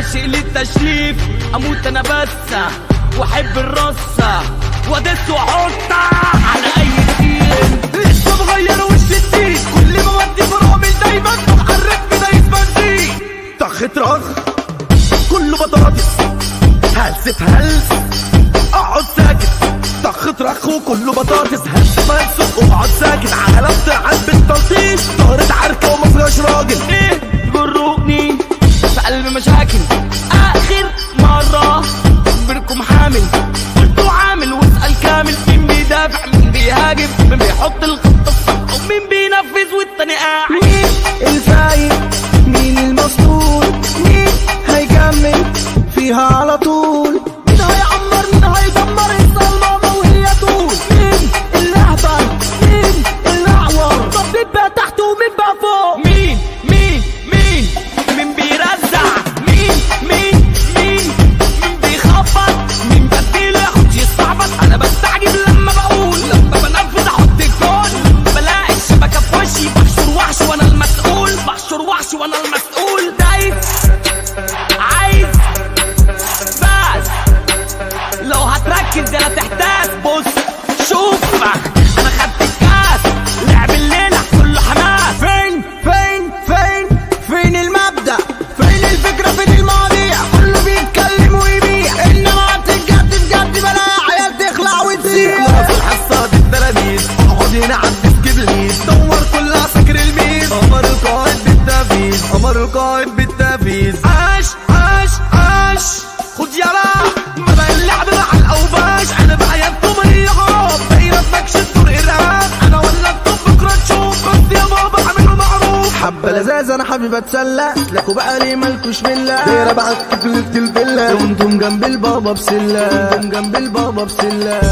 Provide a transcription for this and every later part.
عاشق للتشريف اموت انا بس واحب الرصة وادس واحطها على اي تيم لسه مغير وش التيم كل ما ودي فرامل دايما بتحرك بدايس بنزين طخ طخ كله بطاطس هلسة هلس اقعد ساكت طخ طرخ وكله بطاطس هلس مهلس واقعد ساكت عقلبت عد بالتلطيش ظهرت عركة وما فيهاش راجل ايه جروني في قلب مشاكل اخر مرة بينكم حامل قلتوا عامل واسأل كامل مين بيدافع مين بيهاجم مين بيحط الخطة الصح ومين بينفذ والتاني قاعد مين الفايق مين المسطول مين هيكمل فيها على طول مين هيعمر مين هيدمر اسال ماما وهي تقول مين اللي اهبل مين اللي اعور طب مين بقى تحت ومين بقى فوق مين مين مين مين بيرزع مين مين مين مين بيخبط مين بديله ياخد يستعبط انا بستعجب لما بقول لما بنفذ احط الجول بلاقي الشبكه في وشي بحشر وحش وانا المسؤول بحشر وحش وانا المسؤول دايس عايز بس لو هتركز يا تحتاس بص شوف انا خدت الكاس لعب الليله كله حماس فين فين فين فين المبدأ فين الفكرة فين المواضيع كله بيتكلم ويبيع انما تجد بجد بلا عيال تخلع وتسيح في الحصة دي التلاميذ اقعد هنا عبس كبليس دور كل عساكر الميز امر القائد بالتنفيذ امر القائد بالتنفيذ عاش عاش عاش خد يلا ما بقى اللعب مع الاوباش انا بعينكم هي غراب دايرة بمكشف دور ارهاب انا ولا الطب بكره تشوف بس يا بابا اعملوا معروف حبة لزاز انا حبيب اتسلى لكوا بقى لي مالكوش بالله دايرة بقى كفلت الفيلا وانتم جنب البابا بسلة انتم جنب البابا بسلة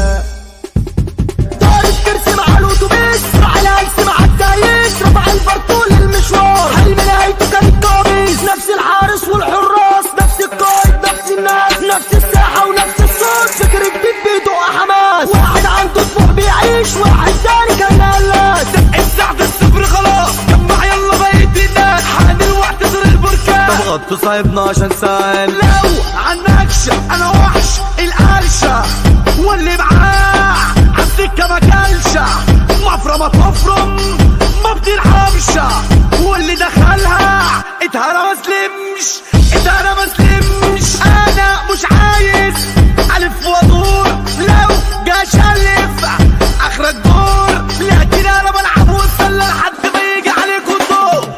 طارق كرسي مع الاتوبيس راح الهلس مع الدايس رفع البرطول المشوار حلم نهايته كان الكوابيس نفس الحارس والحراس نفس القائد نفس الناس نفس الساحة ونفس الصوت فكر جديد بيدق حماس واحد عنده طموح بيعيش واحد تاني كان قلاش الساعة الصفر خلاص جمع يلا بقيت الناس حامل واعتذر البركان طب غطوا صاحبنا عشان سأل لو عنكش انا وحش القرشة واللي معاه عالسكة ما كلشة مفرمة تفرم ما بترحمش واللي دخلها اتهرى ما سلمش اتهرى ما سلمش انا مش عايز الف وادور لو جاش الف اخر الدور لكن انا بلعب واتسلى لحد ما يجي عليكم الدور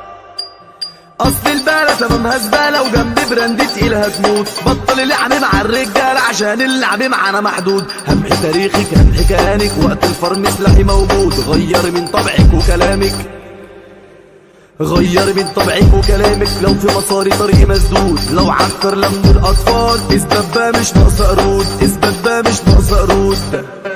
اصل البلد تمامها زباله وجنب براند تقيل هتموت بطل اللعب مع الرجاله عشان اللعب معانا محدود همحي تاريخك همحي كيانك وقت الفرم سلاحي موجود غير من طبعك وكلامك غير من طبعك وكلامك لو في مصاري طريقي مسدود لو عكر لم الاطفال اثبت بقى مش ناقصه قرود اثبت بقى مش ناقصه قرود